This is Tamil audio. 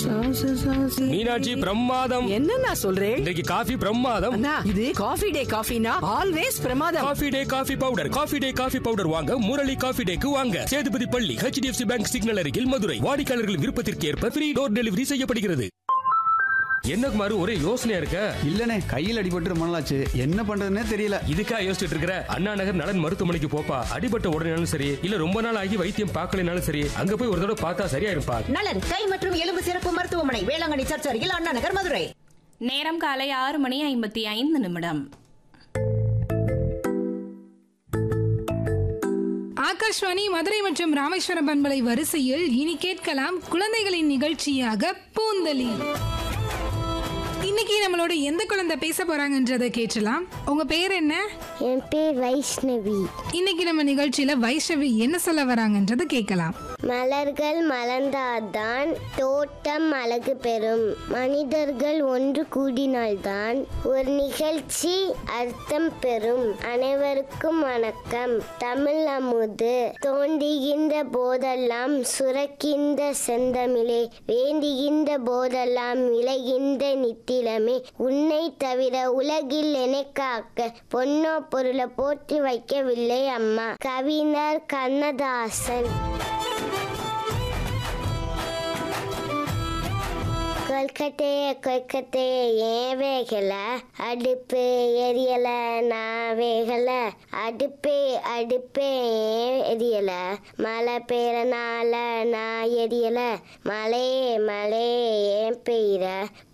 மீனாட்சி பிரமாதம் என்ன நான் சொல்றேன் இன்றைக்கு காஃபி பிரமாதம் அண்ணா இது காஃபி டே காஃபினா ஆல்வேஸ் பிரமாதம் Coffee Day coffee powder Coffee Day coffee powder வாங்க முரளி காஃபி டேக்கு வாங்க சேதுபதி பள்ளி ஹெச்டிஎஃப்சி பேங்க் சிக்னல் அருகில் மதுரை வாடிக்கையாளர்கள் விருப்பத்திற்கு ஏற்ப ஃப்ரீ டோர் டெலிவரி செய்யப்படுகிறது என்ன குமாரு ஒரே யோசனையா இருக்க இல்லனே கையில் அடிபட்டு ரொம்ப நாளாச்சு என்ன பண்றதுன்னே தெரியல இதுக்கா யோசிச்சுட்டு இருக்கிற அண்ணா நகர் நலன் மருத்துவமனைக்கு போப்பா அடிபட்ட உடனேனாலும் சரி இல்ல ரொம்ப நாள் ஆகி வைத்தியம் பார்க்கலனாலும் சரி அங்க போய் ஒரு தடவை பார்த்தா சரியா இருப்பா நலன் கை மற்றும் எலும்பு சிறப்பு மருத்துவமனை வேளாங்கண்ணி சர்ச் அருகில் அண்ணா நகர் மதுரை நேரம் காலை ஆறு மணி ஐம்பத்தி ஐந்து நிமிடம் ஆகாஷ்வாணி மதுரை மற்றும் ராமேஸ்வரம் பண்பலை வரிசையில் இனி கேட்கலாம் குழந்தைகளின் நிகழ்ச்சியாக பூந்தலி இன்னைக்கு நம்மளோட எந்த குழந்தை பேச போறாங்கன்றதை கேட்டலாம் உங்க பேர் என்ன என் பேர் வைஷ்ணவி இன்னைக்கு நம்ம நிகழ்ச்சியில வைஷ்ணவி என்ன சொல்ல வராங்கன்றதை கேட்கலாம் மலர்கள் மலர்ந்தால்தான் தோட்டம் அழகு பெறும் மனிதர்கள் ஒன்று கூடினால்தான் ஒரு நிகழ்ச்சி அர்த்தம் பெறும் அனைவருக்கும் வணக்கம் தமிழ் அமுது தோண்டுகின்ற போதெல்லாம் சுரக்கின்ற செந்தமிழே வேண்டுகின்ற போதெல்லாம் விளைகின்ற நித்திலமே உன்னை தவிர உலகில் என்னை காக்க பொன்னோ பொருளை போற்றி வைக்கவில்லை அம்மா கவிஞர் கண்ணதாசன் கொல்கட்டையே கொல்கட்டையே ஏன் வேகல அடுப்பு எரியல நான் வேகல அடுப்பே அடுப்பே ஏன் எரியல மழை பெய்யறனால நான் எரியல மழையே மழையே ஏன் பெய்யற